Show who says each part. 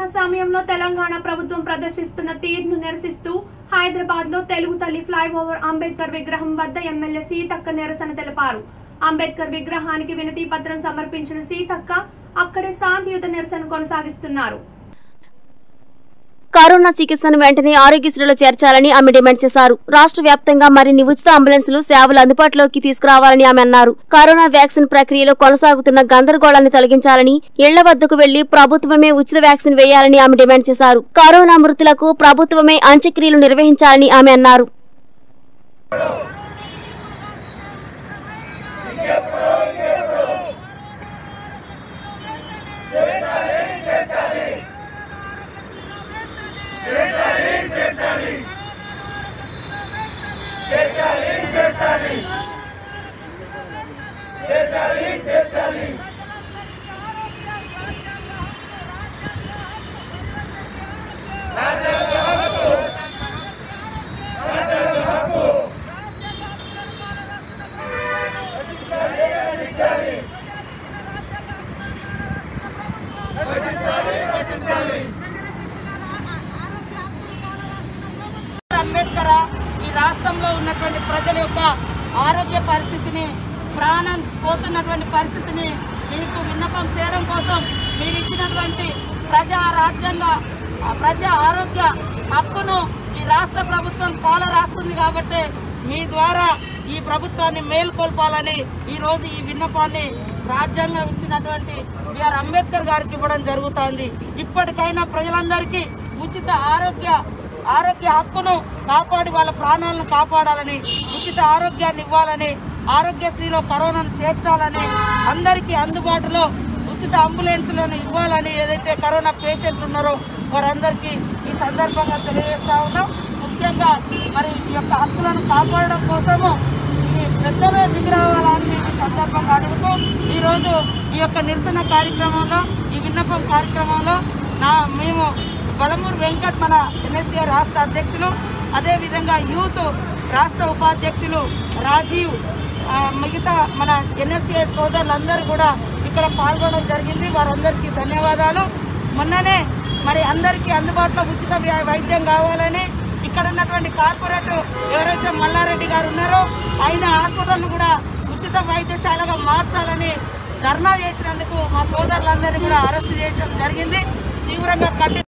Speaker 1: corona సమయంలో తెలంగాణ ప్రభుత్వం ప్రదర్శిస్తున్న తీరును నిరసిస్తూ హైదరాబాద్ లో తెలుగు తల్లి ఫ్లైఓవర్ అంబేద్కర్ విగ్రహం వద్ద ఎమ్మెల్యే సీతక్క నిరసన తెలిపారు అంబేద్కర్ విగ్రహానికి వినతి పత్రం సమర్పించిన సీతక్క అక్కడే శాంతియుత నిరసన కొనసాగిస్తున్నారు
Speaker 2: కరోనా చికిత్సను వెంటనే ఆరోగ్యశ్రీలో చేర్చాలని ఆమె డిమాండ్ చేశారు రాష్ట్ర వ్యాప్తంగా మరిన్ని ఉచిత అంబులెన్సులు సేవలు అందుబాటులోకి తీసుకురావాలని ఆమె అన్నారు కరోనా వ్యాక్సిన్ ప్రక్రియలో కొనసాగుతున్న గందరగోళాన్ని తొలగించాలని ఇళ్ల వద్దకు వెళ్లి ప్రభుత్వమే ఉచిత వ్యాక్సిన్ వేయాలని ఆమె డిమాండ్ చేశారు కరోనా మృతులకు ప్రభుత్వమే అంత్యక్రియలు నిర్వహించాలని ఆమె అన్నారు
Speaker 3: అంబేద్కర్ ఈ రాష్ట్రంలో ఉన్నటువంటి ప్రజల యొక్క ఆరోగ్య పరిస్థితిని ప్రాణం పోతున్నటువంటి పరిస్థితిని మీకు విన్నపం చేయడం కోసం మీరు ఇచ్చినటువంటి ప్రజా రాజ్యాంగ ఆ ప్రజా ఆరోగ్య హక్కును ఈ రాష్ట్ర ప్రభుత్వం పాల రాస్తుంది కాబట్టి మీ ద్వారా ఈ ప్రభుత్వాన్ని మేల్కొల్పాలని ఈ రోజు ఈ విన్నపాన్ని రాజ్యాంగం ఇచ్చినటువంటి బిఆర్ అంబేద్కర్ గారికి ఇవ్వడం జరుగుతోంది ఇప్పటికైనా ప్రజలందరికీ ఉచిత ఆరోగ్య ఆరోగ్య హక్కును కాపాడి వాళ్ళ ప్రాణాలను కాపాడాలని ఉచిత ఆరోగ్యాన్ని ఇవ్వాలని ఆరోగ్యశ్రీలో కరోనాను చేర్చాలని అందరికీ అందుబాటులో ఉచిత అంబులెన్స్లను ఇవ్వాలని ఏదైతే కరోనా పేషెంట్లు ఉన్నారో వారందరికీ ఈ సందర్భంగా తెలియజేస్తా ఉన్నాం ముఖ్యంగా మరి ఈ యొక్క హక్కులను కాపాడడం కోసము ఈ పెద్దమే దిగిరావాలని మేము ఈ సందర్భంగా అడుగుతూ ఈరోజు ఈ యొక్క నిరసన కార్యక్రమంలో ఈ విన్నపం కార్యక్రమంలో నా మేము బలమూరు వెంకట్ మన ఎన్ఎస్ఏ రాష్ట్ర అధ్యక్షులు అదేవిధంగా యూత్ రాష్ట్ర ఉపాధ్యక్షులు రాజీవ్ ఆ, మిగతా మన ఎన్ఎస్ఏ సోదరులందరూ కూడా ఇక్కడ పాల్గొనడం జరిగింది వారందరికీ ధన్యవాదాలు మొన్ననే మరి అందరికీ అందుబాటులో ఉచిత వ్య- వైద్యం కావాలని ఇక్కడ ఉన్నటువంటి కార్పొరేట్ ఎవరైతే మల్లారెడ్డి గారు ఉన్నారో ఆయన హాస్పిటల్ను కూడా ఉచిత వైద్యశాలగా మార్చాలని ధర్నా చేసినందుకు మా సోదరులందరినీ కూడా అరెస్ట్ చేయడం జరిగింది తీవ్రంగా ఖండి